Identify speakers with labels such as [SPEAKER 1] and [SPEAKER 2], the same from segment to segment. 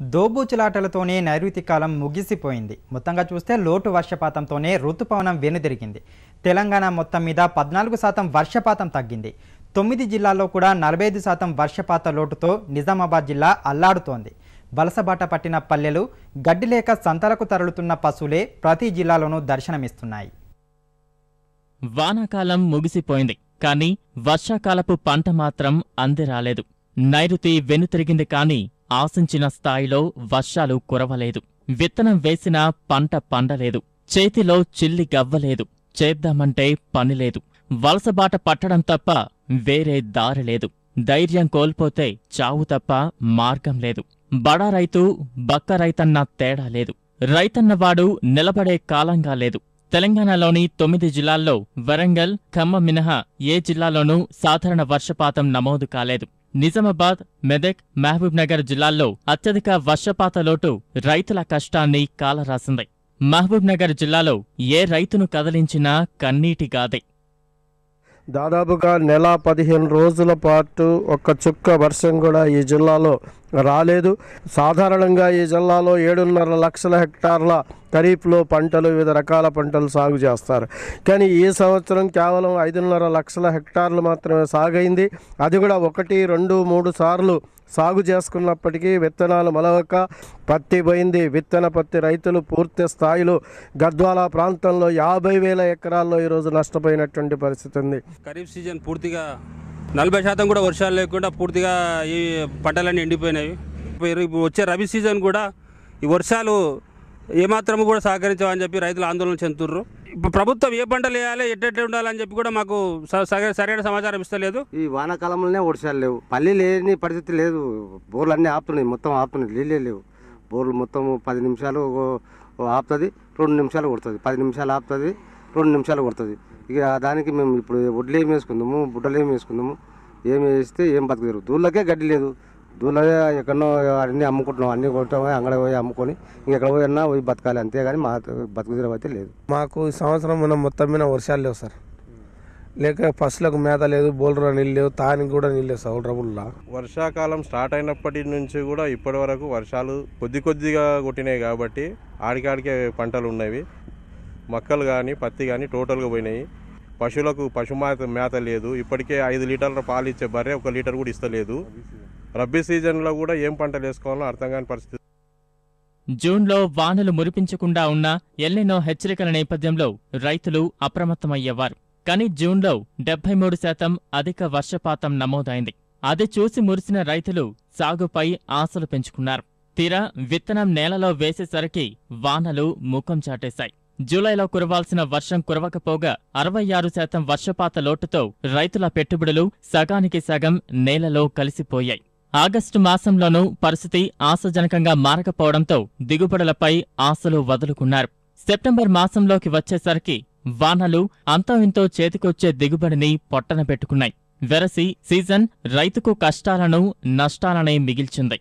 [SPEAKER 1] దోబూచులాటలతోనే నైరుతి కాలం ముగిసిపోయింది మొత్తంగా చూస్తే లోటు వర్షపాతంతోనే ఋతుపవనం వెనుదిరిగింది తెలంగాణ మొత్తం మీద పద్నాలుగు శాతం వర్షపాతం తగ్గింది తొమ్మిది జిల్లాల్లో కూడా నలభై ఐదు శాతం వర్షపాత లోటుతో నిజామాబాద్ జిల్లా అల్లాడుతోంది వలసబాట పట్టిన పల్లెలు గడ్డి లేక సంతలకు తరలుతున్న పశువులే ప్రతి జిల్లాలోనూ దర్శనమిస్తున్నాయి
[SPEAKER 2] వానాకాలం ముగిసిపోయింది కానీ వర్షాకాలపు పంట మాత్రం అందిరాలేదు నైరుతి వెనుతిరిగింది కాని ఆశించిన స్థాయిలో వర్షాలు కురవలేదు విత్తనం వేసినా పంట పండలేదు చేతిలో చిల్లి గవ్వలేదు చేద్దామంటే పనిలేదు వలసబాట పట్టడం తప్ప వేరే దారి లేదు ధైర్యం కోల్పోతే చావు తప్ప మార్గం లేదు బడా రైతు బక్క రైతన్న తేడా లేదు రైతన్నవాడు నిలబడే కాలంగా లేదు తెలంగాణలోని తొమ్మిది జిల్లాల్లో వరంగల్ ఖమ్మం మినహా ఏ జిల్లాలోనూ సాధారణ వర్షపాతం నమోదు కాలేదు నిజామాబాద్ మెదక్ మహబూబ్ నగర్ జిల్లాల్లో అత్యధిక వర్షపాత లోటు రైతుల కష్టాన్ని కాలరాసింది మహబూబ్ నగర్ జిల్లాలో ఏ రైతును కదిలించినా కన్నీటి గాదే
[SPEAKER 3] దాదాపుగా నెల పదిహేను రోజుల పాటు ఒక్క చుక్క వర్షం కూడా ఈ జిల్లాలో రాలేదు సాధారణంగా ఈ జిల్లాలో ఏడున్నర లక్షల హెక్టార్ల ఖరీఫ్లో పంటలు వివిధ రకాల పంటలు సాగు చేస్తారు కానీ ఈ సంవత్సరం కేవలం ఐదున్నర లక్షల హెక్టార్లు మాత్రమే సాగైంది అది కూడా ఒకటి రెండు మూడు సార్లు సాగు చేసుకున్నప్పటికీ విత్తనాలు మొలవక పత్తి పోయింది విత్తన పత్తి రైతులు పూర్తి స్థాయిలో గద్వాల ప్రాంతంలో యాభై వేల ఎకరాల్లో ఈరోజు నష్టపోయినటువంటి పరిస్థితి ఉంది
[SPEAKER 4] ఖరీఫ్ సీజన్ పూర్తిగా నలభై శాతం కూడా వర్షాలు లేకుండా పూర్తిగా ఈ పంటలన్నీ ఎండిపోయినాయి ఇప్పుడు ఇప్పుడు వచ్చే రబీ సీజన్ కూడా ఈ వర్షాలు ఏమాత్రం కూడా సహకరించవని చెప్పి రైతులు ఆందోళన చెందుతుర్రు ఇప్పుడు ప్రభుత్వం ఏ పంటలు వేయాలి ఎట్టెట్లా ఉండాలని చెప్పి కూడా మాకు స- సగ- సరైన సమాచారం ఇస్తలేదు
[SPEAKER 5] ఈ వానాకాలంలోనే వర్షాలు లేవు పల్లి లేని పరిస్థితి లేదు బోర్లు అన్నీ ఆపుతున్నాయి మొత్తం ఆపుతున్నాయి నీళ్ళే లేవు బోర్లు మొత్తం పది నిమిషాలు ఓ- ఓ ఆపుతుంది రెండు నిమిషాలు కొడుతుంది పది నిమిషాలు ఆపుతుంది రెండు నిమిషాలు కొడుతుంది ఇక దానికి మేము ఇప్పుడు వడ్లు ఏం వేసుకుందాము బుట్టలు ఏం వేసుకుందాము ఏం వేస్తే ఏం బతుకుతారు దూళ్ళకే గడ్డి లేదు దూళ్ళే ఎక్కడో అన్నీ అమ్ముకుంటున్నాం అన్నీ కొట్టాము అంగడి పోయి అమ్ముకొని ఇంకెక్కడ పోయి అన్నా పోయి బతకాలి అంతేగాని మా బతుకుదీరం అయితే లేదు
[SPEAKER 3] మాకు ఈ సంవత్సరం మనం మొత్తం మీద వర్షాలు లేవు సార్ లేక పశువులకు మేత లేదు బోల్రా నీళ్ళు లేవు తానికి కూడా నీళ్ళు లేవు సార్ రబుల్లా
[SPEAKER 6] వర్షాకాలం స్టార్ట్ అయినప్పటి నుంచి కూడా ఇప్పటి వరకు వర్షాలు కొద్ది కొద్దిగా కొట్టినాయి కాబట్టి ఆడికాడికే పంటలు ఉన్నవి మొక్కలు కానీ పత్తి కానీ టోటల్గా పోయినాయి పశువులకు పశు మేత మేత లేదు ఇప్పటికే ఐదు లీటర్ల పాలు ఇచ్చే బర్రె ఒక లీటర్ కూడా ఇస్తలేదు రబ్బీ సీజన్లో కూడా ఏం పంటలు వేసుకోవాలో అర్థం కాని పరిస్థితి
[SPEAKER 2] జూన్లో వానలు మురిపించకుండా ఉన్న ఎల్లినో హెచ్చరికల నేపథ్యంలో రైతులు అప్రమత్తమయ్యేవారు కానీ జూన్లో డెబ్బై మూడు శాతం అధిక వర్షపాతం నమోదైంది అది చూసి మురిసిన రైతులు సాగుపై ఆశలు పెంచుకున్నారు తీరా విత్తనం నేలలో వేసేసరికి వానలు ముఖం చాటేశాయి జూలైలో కురవాల్సిన వర్షం కురవకపోగా అరవై ఆరు శాతం వర్షపాత లోటుతో రైతుల పెట్టుబడులు సగానికి సగం నేలలో కలిసిపోయాయి ఆగస్టు మాసంలోనూ పరిస్థితి ఆశాజనకంగా మారకపోవడంతో దిగుబడులపై ఆశలు వదులుకున్నారు సెప్టెంబర్ మాసంలోకి వచ్చేసరికి వానలు అంతో ఇంతో చేతికొచ్చే దిగుబడిని పొట్టన పెట్టుకున్నాయి వెరసి సీజన్ రైతుకు కష్టాలను నష్టాలనే మిగిల్చింది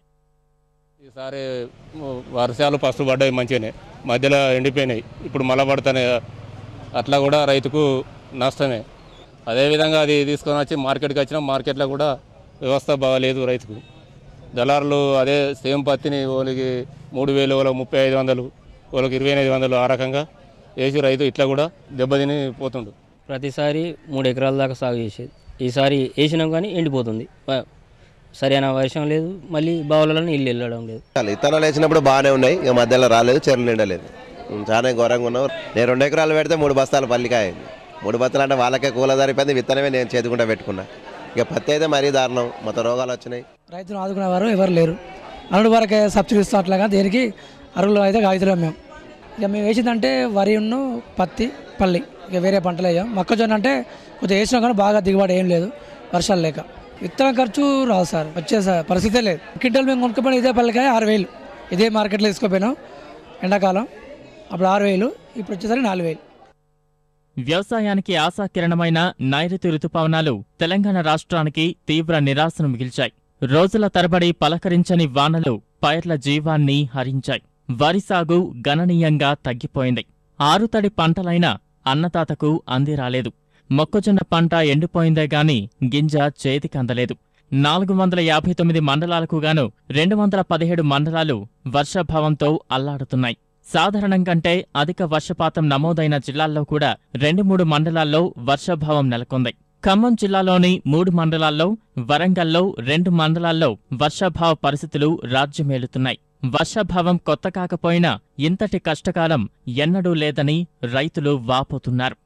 [SPEAKER 7] ఈసారి వర్షాలు ఫస్ట్ పడ్డాయి మంచిగానే మధ్యలో ఎండిపోయినాయి ఇప్పుడు మళ్ళా పడుతున్నాయి అట్లా కూడా రైతుకు నష్టమే అదేవిధంగా అది తీసుకొని వచ్చి మార్కెట్కి వచ్చిన మార్కెట్లో కూడా వ్యవస్థ బాగాలేదు రైతుకు దళారులు అదే సేమ్ పత్తిని వాళ్ళకి మూడు వేలు వాళ్ళకి ముప్పై ఐదు వందలు వాళ్ళకి ఇరవై ఎనిమిది వందలు ఆ రకంగా వేసి రైతు ఇట్లా కూడా దెబ్బతిని పోతుండు
[SPEAKER 8] ప్రతిసారి మూడు ఎకరాల దాకా సాగు చేసేది ఈసారి వేసినాం కానీ ఎండిపోతుంది వ- సరైన వర్షం లేదు మళ్ళీ బావులలో నీళ్ళు వెళ్ళడం లేదు
[SPEAKER 9] చాలా ఇత్తనాలు వేసినప్పుడు బాగానే ఉన్నాయి ఇక మధ్యలో రాలేదు చెరువులు నిండలేదు ఉమ్, చాలా ఘోరంగా ఉన్నావు నేను రెండు ఎకరాలు పెడితే మూడు బస్తాలు పల్లికాయ అయింది మూడు బస్తాలు అంటే వాళ్ళకే కూల సరిపోయింది విత్తనమే నేను చేతుకుంటా పెట్టుకున్నా ఇక పత్తి అయితే మరీ దారుణం మొత్తం రోగాలు వచ్చినాయి
[SPEAKER 10] రైతును ఆదుకునేవారు ఎవరు లేరు అరుడు వరకే సబ్సిడీ ఇస్తాం అట్లాగా దేనికి అరుగులు అయితే కాగితలేం మేము ఇక మేము వేసిందంటే వరి ఉన్ను పత్తి పల్లి ఇక వేరే పంటలు వేయం మొక్కజొన్న అంటే కొంచెం వేసినా కానీ బాగా దిగుబడి ఏం లేదు వర్షాలు లేక విత్తనం ఖర్చు రాదు సార్ వచ్చే స- పరిస్థితే లేదు క్వింటల్ మేము కొనుక్కోపోయిన ఇదే పల్లికాయ ఆరు వేలు ఇదే మార్కెట్లో తీసుకోపోయినాం ఎండాకాలం అప్పుడు ఆరు వేలు ఇప్పుడు వచ్చేసరికి నాలుగు వేలు
[SPEAKER 2] వ్యవసాయానికి ఆశాకిరణమైన నైరుతి రుతుపవనాలు తెలంగాణ రాష్ట్రానికి తీవ్ర నిరాశను మిగిల్చాయి రోజుల తరబడి పలకరించని వానలు పైర్ల జీవాన్ని హరించాయి వరి సాగు గణనీయంగా తగ్గిపోయింది ఆరుతడి పంటలైనా అన్నదాతకు అందిరాలేదు మొక్కజొన్న పంట ఎండిపోయిందే గాని గింజ చేతికందలేదు నాలుగు వందల యాభై తొమ్మిది మండలాలకు గాను రెండు వందల పదిహేడు మండలాలు వర్షాభావంతో అల్లాడుతున్నాయి సాధారణం కంటే అధిక వర్షపాతం నమోదైన జిల్లాల్లో కూడా రెండు మూడు మండలాల్లో వర్షాభావం నెలకొంది ఖమ్మం జిల్లాలోని మూడు మండలాల్లో వరంగల్లో రెండు మండలాల్లో వర్షాభావ పరిస్థితులు రాజ్యమేలుతున్నాయి వర్షాభావం కొత్త కాకపోయినా ఇంతటి కష్టకాలం ఎన్నడూ లేదని రైతులు వాపోతున్నారు